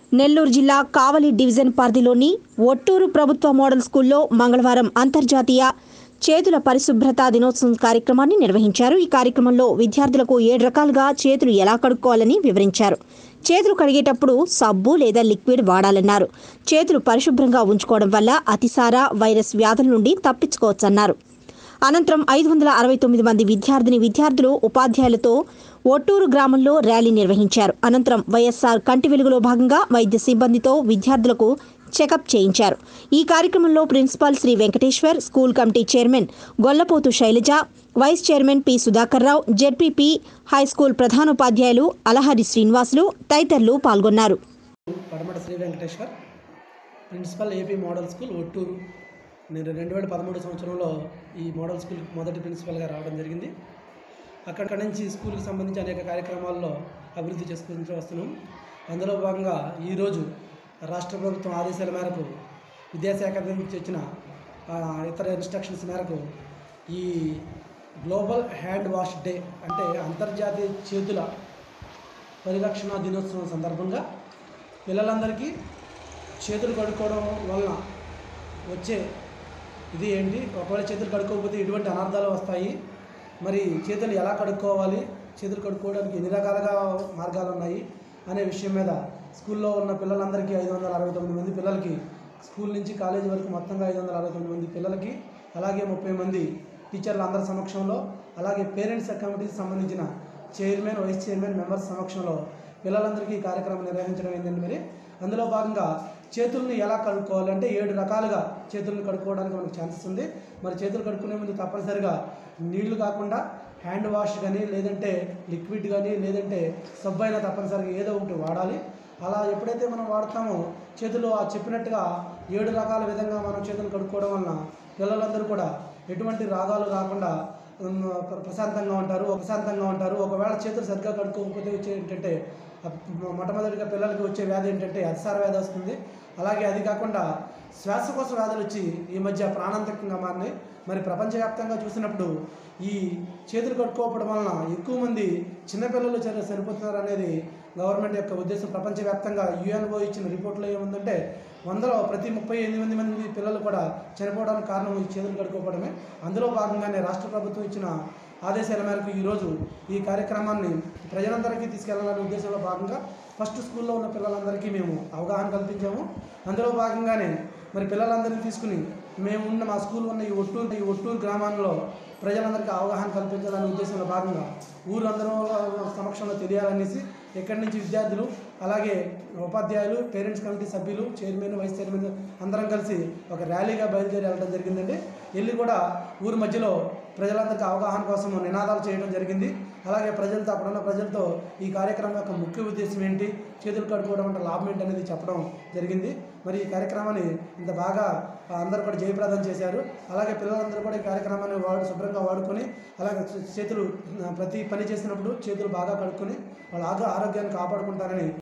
నెల్లూరు జిల్లా కావలి డివిజన్ పరిధిలోని ఒట్టూరు ప్రభుత్వ మోడల్ స్కూల్లో మంగళవారం అంతర్జాతీయ చేతుల పరిశుభ్రత దినోత్సవం కార్యక్రమాన్ని నిర్వహించారు ఈ కార్యక్రమంలో విద్యార్థులకు ఏడు రకాలుగా చేతులు ఎలా కడుక్కోవాలని వివరించారు చేతులు కడిగేటప్పుడు సబ్బు లేదా లిక్విడ్ వాడాలన్నారు చేతులు పరిశుభ్రంగా ఉంచుకోవడం వల్ల అతిసార వైరస్ వ్యాధుల నుండి తప్పించుకోవచ్చన్నారు అనంతరం ఐదు వందల అరవై తొమ్మిది మంది విద్యార్థిని విద్యార్థులు ఉపాధ్యాయులతో ఒట్టూరు గ్రామంలో ర్యాలీ నిర్వహించారు అనంతరం వైఎస్ఆర్ కంటి వెలుగులో భాగంగా వైద్య సిబ్బందితో విద్యార్థులకు చెకప్ చేయించారు ఈ కార్యక్రమంలో principal Shri Venkateshwar school committee chairman Gollapothu Shailaja vice chairman P Sudhakar Rao ZPP high school ప్రధానోపాధ్యాయులు అలహరి శ్రీనివాసులు తదితరులు పాల్గొన్నారు పడమట Shri Venkateshwar principal AP model school Otturu నేను రెండు వేల పదమూడు సంవత్సరంలో ఈ మోడల్ స్కూల్ మొదటి ప్రిన్సిపల్గా రావడం జరిగింది అక్కడ నుంచి స్కూల్కి సంబంధించి అనేక కార్యక్రమాల్లో అభివృద్ధి చేసుకుంటూ వస్తున్నాం అందులో భాగంగా ఈరోజు రాష్ట్ర ప్రభుత్వం ఆదేశాల మేరకు విద్యాశాఖ నుంచి వచ్చిన ఆ, ఇతర ఇన్స్ట్రక్షన్స్ మేరకు ఈ గ్లోబల్ హ్యాండ్ వాష్ డే అంటే అంతర్జాతీయ చేతుల పరిరక్షణ దినోత్సవం సందర్భంగా పిల్లలందరికీ చేతులు కడుక్కోవడం వలన వచ్చే ఇది ఏంటి ఒకవేళ చేతులు కడుక్కోకపోతే ఎటువంటి అనర్థాలు వస్తాయి మరి చేతులు ఎలా కడుక్కోవాలి చేతులు కడుక్కోవడానికి ఎన్ని రకాలుగా మార్గాలు ఉన్నాయి అనే విషయం మీద స్కూల్లో ఉన్న పిల్లలందరికీ ఐదు వందల అరవై తొమ్మిది మంది పిల్లలకి స్కూల్ నుంచి కాలేజీ వరకు మొత్తంగా ఐదు వందల అరవై తొమ్మిది మంది పిల్లలకి అలాగే ముప్పై మంది టీచర్ల అందరి సమక్షంలో అలాగే పేరెంట్స్ కమిటీకి సంబంధించిన చైర్మన్ వైస్ చైర్మన్ మెంబర్స్ సమక్షంలో పిల్లలందరికీ ఈ కార్యక్రమం నిర్వహించడం ఏంటంటే మరి అందులో భాగంగా చేతుల్ని ఎలా కడుక్కోవాలి అంటే ఏడు రకాలుగా చేతుల్ని కడుక్కోవడానికి మనకు ఛాన్సెస్ ఉంది మరి చేతులు కడుక్కునే ముందు తప్పనిసరిగా నీళ్లు కాకుండా హ్యాండ్ వాష్ కానీ లేదంటే లిక్విడ్ కానీ లేదంటే సబ్బు అయినా తప్పనిసరిగా ఏదో ఒకటి వాడాలి అలా ఎప్పుడైతే మనం వాడతామో చేతులు ఆ చెప్పినట్టుగా ఏడు రకాల విధంగా మనం చేతులు కడుక్కోవడం వలన పిల్లలందరూ కూడా ఎటువంటి రాగాలు రాకుండా ఉమ్, ప్ర- ప్రశాంతంగా ఉంటారు ప్రశాంతంగా ఉంటారు ఒకవేళ చేతులు సరిగ్గా కడుక్కోకపోతే వచ్చే ఏంటంటే ఆ మ- మొట్టమొదటిగా పిల్లలకి వచ్చే వ్యాధి ఏంటంటే అతిసార వ్యాధి వస్తుంది అలాగే అది కాకుండా శ్వాసకోశ వ్యాధులు వచ్చి ఈ మధ్య ప్రాణాంతకంగా మారినాయి మరి ప్రపంచవ్యాప్తంగా చూసినప్పుడు ఈ చేతులు కట్టుకోవడం వలన ఎక్కువ మంది చిన్నపిల్లలు చని చనిపోతున్నారు అనేది గవర్నమెంట్ యొక్క ఉద్దేశం ప్రపంచవ్యాప్తంగా యుఎన్ఓ ఇచ్చిన రిపోర్ట్లో ఏముందంటే వందలో ప్రతి ముప్పై ఎనిమిది మంది పిల్లలు కూడా చనిపోవడానికి కారణం ఈ చేతులు కడుక్కోవడమే అందులో భాగంగానే రాష్ట్ర ప్రభుత్వం ఇచ్చిన ఆదేశాల మేరకు ఈరోజు ఈ కార్యక్రమాన్ని ప్రజలందరికీ తీసుకెళ్లాలనే ఉద్దేశంలో భాగంగా ఫస్ట్ స్కూల్లో ఉన్న పిల్లలందరికీ మేము అవగాహన కల్పించాము అందులో భాగంగానే మరి పిల్లలందరినీ తీసుకుని మేము ఉన్న మా స్కూల్ ఉన్న ఈ ఒట్టూరు ఈ ఒట్టూరు గ్రామంలో ప్రజలందరికీ అవగాహన కల్పించాలనే ఉద్దేశంలో భాగంగా ఊరందరూ సమక్షంలో తెలియాలనేసి ఇక్కడి నుంచి విద్యార్థులు అలాగే ఉపాధ్యాయులు పేరెంట్స్ కమిటీ సభ్యులు చైర్మన్ వైస్ చైర్మన్ అందరం కలిసి ఒక ర్యాలీగా బయలుదేరి వెళ్ళడం జరిగిందండి వెళ్ళి కూడా ఊరి మధ్యలో ప్రజలందరికీ అవగాహన కోసం నినాదాలు చేయడం జరిగింది అలాగే ప్రజలతో అక్కడున్న ప్రజలతో ఈ కార్యక్రమం యొక్క ముఖ్య ఉద్దేశం ఏంటి చేతులు కడుక్కోవడం అంటే లాభం ఏంటి అనేది చెప్పడం జరిగింది మరి ఈ కార్యక్రమాన్ని ఇంత బాగా ఆ, అందరూ కూడా జయప్రదం చేశారు అలాగే పిల్లలందరూ కూడా ఈ కార్యక్రమాన్ని వాడు శుభ్రంగా వాడుకొని అలాగే చేతులు ఆ, ప్రతి పని చేసినప్పుడు చేతులు బాగా కడుక్కొని వాళ్ళ ఆరో- ఆరోగ్యాన్ని కాపాడుకుంటారని